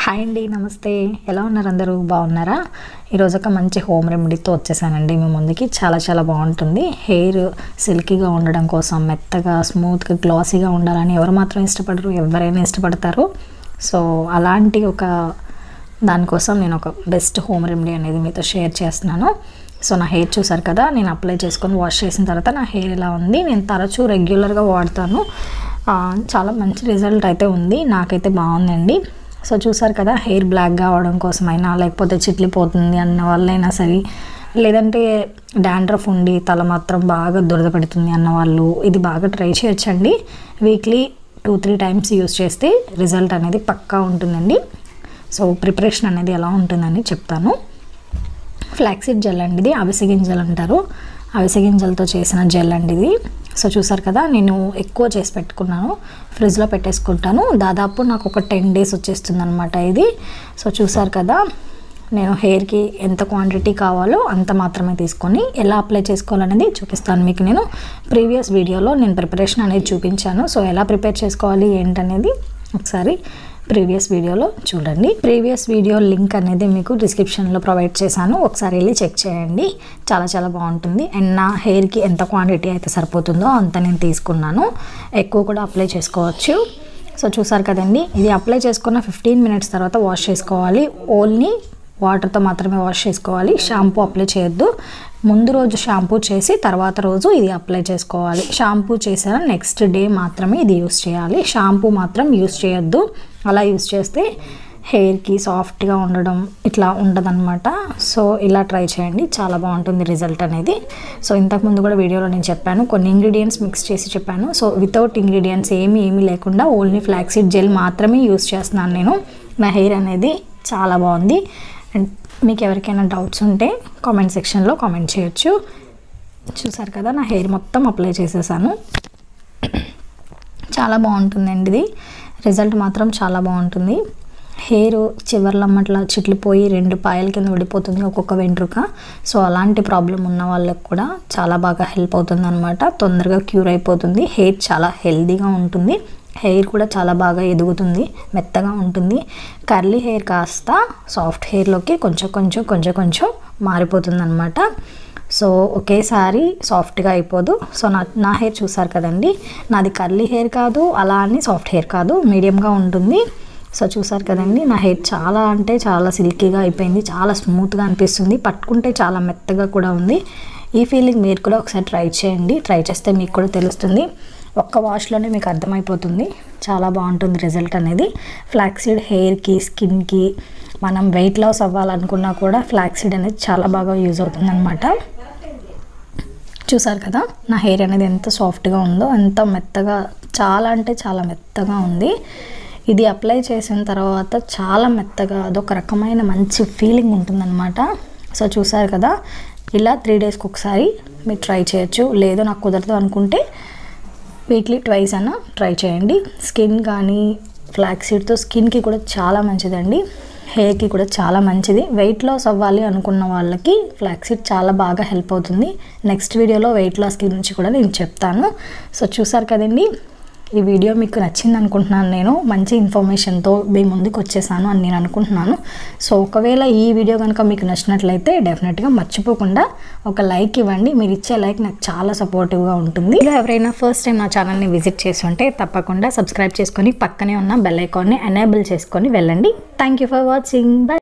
hi అండి నమస్తే ఎలా ఉన్నారు అందరూ బాగున్నారా ఈరోజు ఒక మంచి హోమ్ రెమెడీతో వచ్చేసానండి మీ ముందుకి చాలా చాలా బాగుంటుంది హెయిర్ సిల్కీగా ఉండడం కోసం మెత్తగా స్మూత్గా గ్లాసీగా ఉండాలని ఎవరు మాత్రం ఇష్టపడరు ఎవరైనా ఇష్టపడతారు సో అలాంటి ఒక దానికోసం నేను ఒక బెస్ట్ హోమ్ రెమెడీ అనేది మీతో షేర్ చేస్తున్నాను సో నా హెయిర్ చూసారు కదా నేను అప్లై చేసుకొని వాష్ చేసిన తర్వాత నా హెయిర్ ఇలా ఉంది నేను తరచూ రెగ్యులర్గా వాడతాను ఆ, చాలా మంచి రిజల్ట్ అయితే ఉంది నాకైతే బాగుందండి సో చూసారు కదా హెయిర్ బ్లాక్గా అవడం కోసమైనా లేకపోతే చిట్లిపోతుంది అన్న వాళ్ళైనా సరే లేదంటే డాండ్రఫ్ ఉండి తల మాత్రం బాగా దురద పెడుతుంది అన్న వాళ్ళు ఇది బాగా ట్రై చేయొచ్చండి weekly two three times use చేస్తే రిజల్ట్ అనేది పక్కా ఉంటుందండి సో ప్రిపరేషన్ అనేది ఎలా ఉంటుందని చెప్తాను ఫ్లాక్సీడ్ జెల్ అండి ఇది అవిసె గింజలు అంటారు అవిసె గింజలతో చేసిన జెల్ అండి ఇది సో చూసారు కదా నేను ఎక్కువ చేసి పెట్టుకున్నాను ఫ్రిడ్జ్లో పెట్టేసుకుంటాను దాదాపు నాకు ఒక టెన్ డేస్ వచ్చేస్తుంది అనమాట ఇది సో చూసారు కదా నేను హెయిర్కి ఎంత క్వాంటిటీ కావాలో అంత మాత్రమే తీసుకొని ఎలా అప్లై చేసుకోవాలనేది చూపిస్తాను మీకు నేను ప్రీవియస్ వీడియోలో నేను ప్రిపరేషన్ అనేది చూపించాను సో ఎలా ప్రిపేర్ చేసుకోవాలి ఏంటనేది ఒకసారి ప్రీవియస్ వీడియోలో చూడండి ప్రీవియస్ వీడియో లింక్ అనేది మీకు డిస్క్రిప్షన్లో ప్రొవైడ్ చేశాను ఒకసారి వెళ్ళి చెక్ చేయండి చాలా చాలా బాగుంటుంది అండ్ నా హెయిర్కి ఎంత క్వాంటిటీ అయితే సరిపోతుందో అంత నేను తీసుకున్నాను ఎక్కువ కూడా అప్లై చేసుకోవచ్చు సో చూసారు కదండి ఇది అప్లై చేసుకున్న ఫిఫ్టీన్ మినిట్స్ తర్వాత వాష్ చేసుకోవాలి ఓన్లీ వాటర్తో మాత్రమే వాష్ చేసుకోవాలి షాంపూ అప్లై చేయొద్దు ముందు రోజు షాంపూ చేసి తర్వాత రోజు ఇది అప్లై చేసుకోవాలి షాంపూ చేసిన నెక్స్ట్ డే మాత్రమే ఇది యూస్ చేయాలి షాంపూ మాత్రం యూస్ చేయొద్దు అలా యూస్ చేస్తే హెయిర్కి సాఫ్ట్గా ఉండడం ఇట్లా ఉండదన్నమాట సో ఇలా ట్రై చేయండి చాలా బాగుంటుంది రిజల్ట్ అనేది సో ఇంతకుముందు కూడా వీడియోలో నేను చెప్పాను కొన్ని ఇంగ్రీడియంట్స్ మిక్స్ చేసి చెప్పాను సో వితౌట్ ఇంగ్రీడియంట్స్ ఏమీ ఏమీ లేకుండా ఓన్లీ ఫ్లాక్సీడ్ జెల్ మాత్రమే యూస్ చేస్తున్నాను నేను నా హెయిర్ అనేది చాలా బాగుంది అండ్ మీకు ఎవరికైనా డౌట్స్ ఉంటే కామెంట్ సెక్షన్లో కామెంట్ చేయొచ్చు చూసారు కదా నా హెయిర్ మొత్తం అప్లై చేసేసాను చాలా బాగుంటుందండి ఇది రిజల్ట్ మాత్రం చాలా బాగుంటుంది హెయిర్ చివర్లమ్మట్లా చిట్లిపోయి రెండు పాయల కింద విడిపోతుంది ఒక్కొక్క వెంట్రుక సో అలాంటి ప్రాబ్లం ఉన్న వాళ్ళకి కూడా చాలా బాగా హెల్ప్ అవుతుంది అనమాట తొందరగా క్యూర్ అయిపోతుంది హెయిర్ చాలా హెల్దీగా ఉంటుంది హెయిర్ కూడా చాలా బాగా ఎదుగుతుంది మెత్తగా ఉంటుంది కర్లీ హెయిర్ కాస్త సాఫ్ట్ హెయిర్లోకి కొంచెం కొంచెం కొంచెం కొంచెం మారిపోతుంది అనమాట సో ఒకేసారి సాఫ్ట్గా అయిపోదు సో నా నా హెయిర్ చూసారు కదండి నాది కర్లీ హెయిర్ కాదు అలా అని సాఫ్ట్ హెయిర్ కాదు మీడియంగా ఉంటుంది సో చూసారు కదండి నా హెయిర్ చాలా అంటే చాలా సిల్కీగా అయిపోయింది చాలా స్మూత్గా అనిపిస్తుంది పట్టుకుంటే చాలా మెత్తగా కూడా ఉంది ఈ ఫీలింగ్ మీరు కూడా ఒకసారి ట్రై చేయండి ట్రై చేస్తే మీకు కూడా తెలుస్తుంది ఒక్క వాష్లోనే మీకు అర్థమైపోతుంది చాలా బాగుంటుంది రిజల్ట్ అనేది ఫ్లాక్సీడ్ హెయిర్కి స్కిన్కి మనం వెయిట్ లాస్ అవ్వాలనుకున్నా కూడా ఫ్లాక్సీడ్ అనేది చాలా బాగా యూజ్ అవుతుంది అనమాట చూసారు కదా నా హెయిర్ అనేది ఎంత సాఫ్ట్గా ఉందో ఎంత మెత్తగా చాలా అంటే చాలా మెత్తగా ఉంది ఇది అప్లై చేసిన తర్వాత చాలా మెత్తగా అదొక రకమైన మంచి ఫీలింగ్ ఉంటుందన్నమాట సో చూసారు కదా ఇలా త్రీ డేస్కి ఒకసారి మీరు ట్రై చేయొచ్చు లేదు నాకు కుదరదు అనుకుంటే వీక్లీ ట్వైస్ అన్న ట్రై చేయండి స్కిన్ కానీ ఫ్లాక్సీడ్తో స్కిన్కి కూడా చాలా మంచిదండి హెయిర్కి కూడా చాలా మంచిది వెయిట్ లాస్ అవ్వాలి అనుకున్న వాళ్ళకి ఫ్లాక్సీడ్ చాలా బాగా హెల్ప్ అవుతుంది నెక్స్ట్ వీడియోలో వెయిట్ లాస్ గురించి కూడా నేను చెప్తాను సో చూసారు కదండి ఈ వీడియో మీకు నచ్చింది అనుకుంటున్నాను నేను మంచి ఇన్ఫర్మేషన్తో మీ ముందుకు వచ్చేసాను అని నేను అనుకుంటున్నాను సో ఒకవేళ ఈ వీడియో కనుక మీకు నచ్చినట్లయితే డెఫినెట్గా మర్చిపోకుండా ఒక లైక్ ఇవ్వండి మీరు ఇచ్చే లైక్ నాకు చాలా సపోర్టివ్గా ఉంటుంది ఇలా ఎవరైనా ఫస్ట్ టైం నా ఛానల్ని విజిట్ చేసి ఉంటే తప్పకుండా సబ్స్క్రైబ్ చేసుకొని పక్కనే ఉన్న బెల్ ఐకాన్ని ఎనేబుల్ చేసుకొని వెళ్ళండి thank you for watching by